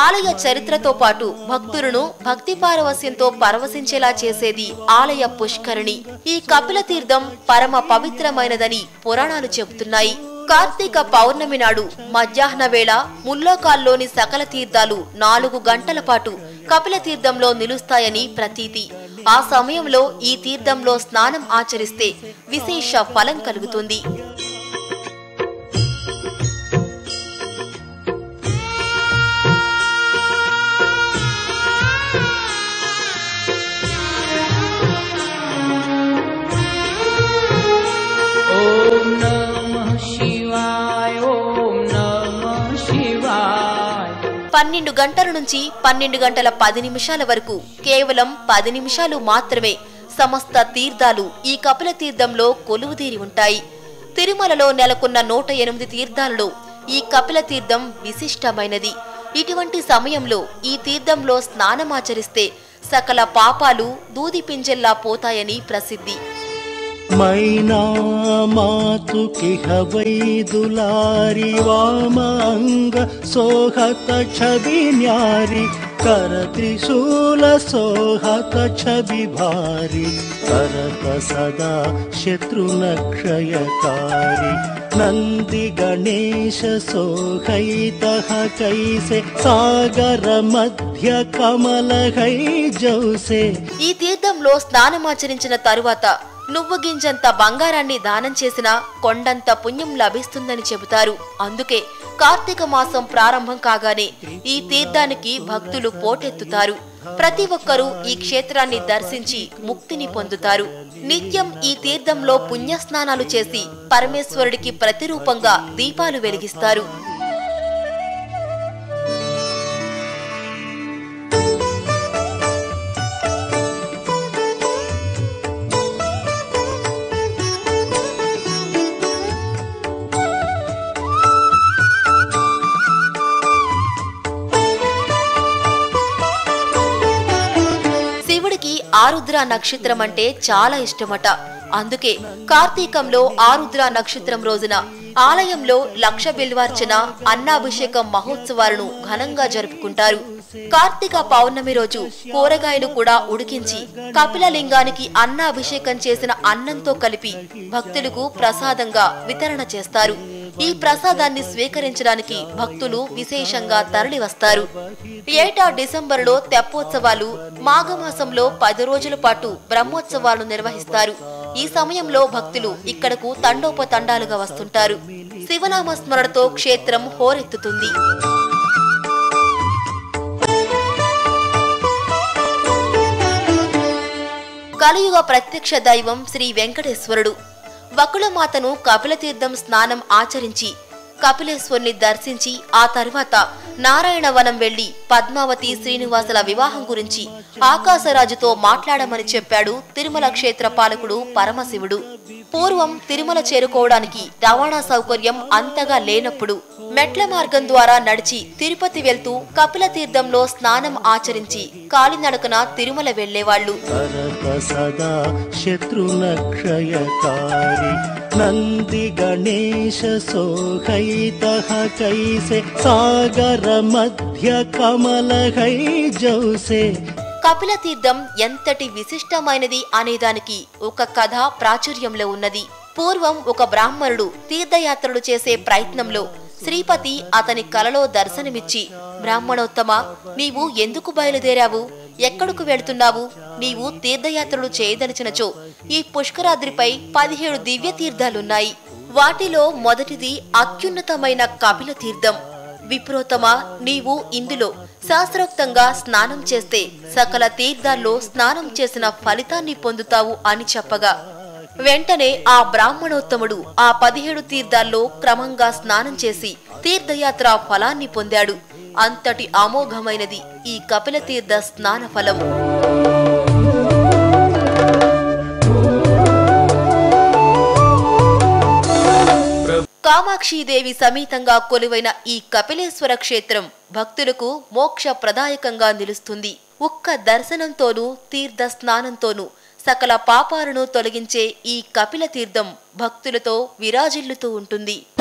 ఆలయ చరిత్రతో పాటు భక్తులను భక్తి పారవస్యంతో పరవశించేలా చేసేది ఆలయ పుష్కరిణి ఈ కపిల తీర్థం పరమ పవిత్రమైనదని పురాణాలు చెబుతున్నాయి కార్తీక పౌర్ణమి నాడు మధ్యాహ్న వేళ ముల్లోకాల్లోని సకల తీర్థాలు నాలుగు గంటల పాటు కపిల తీర్థంలో నిలుస్తాయని ప్రతీతి ఆ సమయంలో ఈ తీర్థంలో స్నానం ఆచరిస్తే విశేష ఫలం కలుగుతుంది ॐ नमः शिवाय ॐ नमः शिवाय పన్నెండు గంటల నుంచి పన్నెండు గంటల పది నిమిషాల వరకు కేవలం పది నిమిషాలు మాత్రమే సమస్త తీర్థాలు ఈ కపిల తీర్థంలో కొలువుదీరి ఉంటాయి తిరుమలలో నెలకొన్న నూట ఎనిమిది తీర్థాలలో ఈ కపిల తీర్థం విశిష్టమైనది ఇటువంటి సమయంలో ఈ తీర్థంలో స్నానమాచరిస్తే సకల పాపాలు దూది పింజల్లా పోతాయని ప్రసిద్ధి मैना मातुकिह वैदुलारि वामाङ्ग सोहत छवि न्यारि कर त्रिशूल सोहत छवि भारि करत सदा शत्रुनक्षयकारि नन्दि गणेश सोहैतः कैसे सागर मध्य कमल है जौसे ఈ తీర్థంలో స్నానమాచరించిన తరువాత నువ్వు గింజంత బంగారాన్ని దానం చేసినా కొండంత పుణ్యం లభిస్తుందని చెబుతారు అందుకే కార్తీక మాసం ప్రారంభం కాగానే ఈ తీర్థానికి భక్తులు పోటెత్తుతారు ప్రతి ఒక్కరూ ఈ క్షేత్రాన్ని దర్శించి ముక్తిని పొందుతారు నిత్యం ఈ తీర్థంలో పుణ్యస్నానాలు చేసి పరమేశ్వరుడికి ప్రతిరూపంగా దీపాలు వెలిగిస్తారు శివుడికి ఆరుద్ర నక్షత్రం అంటే చాలా ఇష్టమట అందుకే కార్తీకంలో ఆరుద్ర నక్షత్రం రోజున ఆలయంలో లక్ష బిల్వార్చన అన్నాభిషేకం మహోత్సవాలను ఘనంగా జరుపుకుంటారు కార్తీక పౌర్ణమి రోజు కూరగాయలు కూడా ఉడికించి కపిలలింగానికి అన్నాభిషేకం చేసిన అన్నంతో కలిపి భక్తులకు ప్రసాదంగా వితరణ చేస్తారు ఈ ప్రసాదాన్ని స్వీకరించడానికి భక్తులు విశేషంగా తరలి వస్తారు ఏటా డిసెంబరులో తెప్పోత్సవాలు మాఘమాసంలో పది రోజుల పాటు బ్రహ్మోత్సవాలు నిర్వహిస్తారు ఈ సమయంలో భక్తులు ఇక్కడకు తండోపతండాలుగా వస్తుంటారు శివనామ స్మరణతో క్షేత్రం హోరెత్తుతుంది కలియుగ ప్రత్యక్ష దైవం శ్రీ వెంకటేశ్వరుడు వకుళమాతను కపిలతీర్థం స్నానం ఆచరించి కపిలేశ్వరుని దర్శించి ఆ తరువాత నారాయణవనం వెళ్లి పద్మావతి శ్రీనివాసుల వివాహం గురించి ఆకాశరాజుతో మాట్లాడమని చెప్పాడు తిరుమల క్షేత్ర పాలకుడు పరమశివుడు పూర్వం తిరుమల చేరుకోవడానికి రవాణా సౌకర్యం అంతగా లేనప్పుడు మెట్ల మార్గం ద్వారా నడిచి తిరుపతి వెళ్తూ కపిల తీర్థంలో స్నానం ఆచరించి కాలినడకన తిరుమల వెళ్లేవాళ్లు करत सदा शत्रुनक्षयकारि नन्दि गणेश सोहैतः कैसे सागर मध्य कमल है जौसे కపిల తీర్థం ఎంతటి విశిష్టమైనది అనేదానికి ఒక కథ ప్రాచుర్యంలో ఉన్నది పూర్వం ఒక బ్రాహ్మణుడు తీర్థయాత్రలు చేసే ప్రయత్నంలో శ్రీపతి అతని కలలో దర్శనమిచ్చి బ్రాహ్మణోత్తమ నీవు ఎందుకు బయలుదేరావు ఎక్కడకు వెళ్తున్నావు నీవు తీర్థయాత్రలు చేయదలిచినచో ఈ పుష్కరాద్రిపై పదిహేడు దివ్య తీర్థాలున్నాయి వాటిలో మొదటిది అత్యున్నతమైన కపిల తీర్థం విప్రోతమా నీవు ఇందులో శాస్త్రోక్తంగా స్నానం చేస్తే సకల తీర్థాల్లో స్నానం చేసిన ఫలితాన్ని పొందుతావు అని చెప్పగా వెంటనే ఆ బ్రాహ్మణోత్తముడు ఆ పదిహేడు తీర్థాల్లో క్రమంగా స్నానం చేసి తీర్థయాత్ర ఫలాన్ని పొందాడు అంతటి అమోఘమైనది ఈ కపిల తీర్థ స్నాన ఫలం కామాక్షీదేవి సమేతంగా కొలువైన ఈ కపిలేశ్వర క్షేత్రం భక్తులకు మోక్ష ప్రదాయకంగా నిలుస్తుంది ఒక్క దర్శనంతోనూ తీర్థ స్నానంతోనూ సకల పాపాలను తొలగించే ఈ కపిల తీర్థం భక్తులతో విరాజిల్లుతూ ఉంటుంది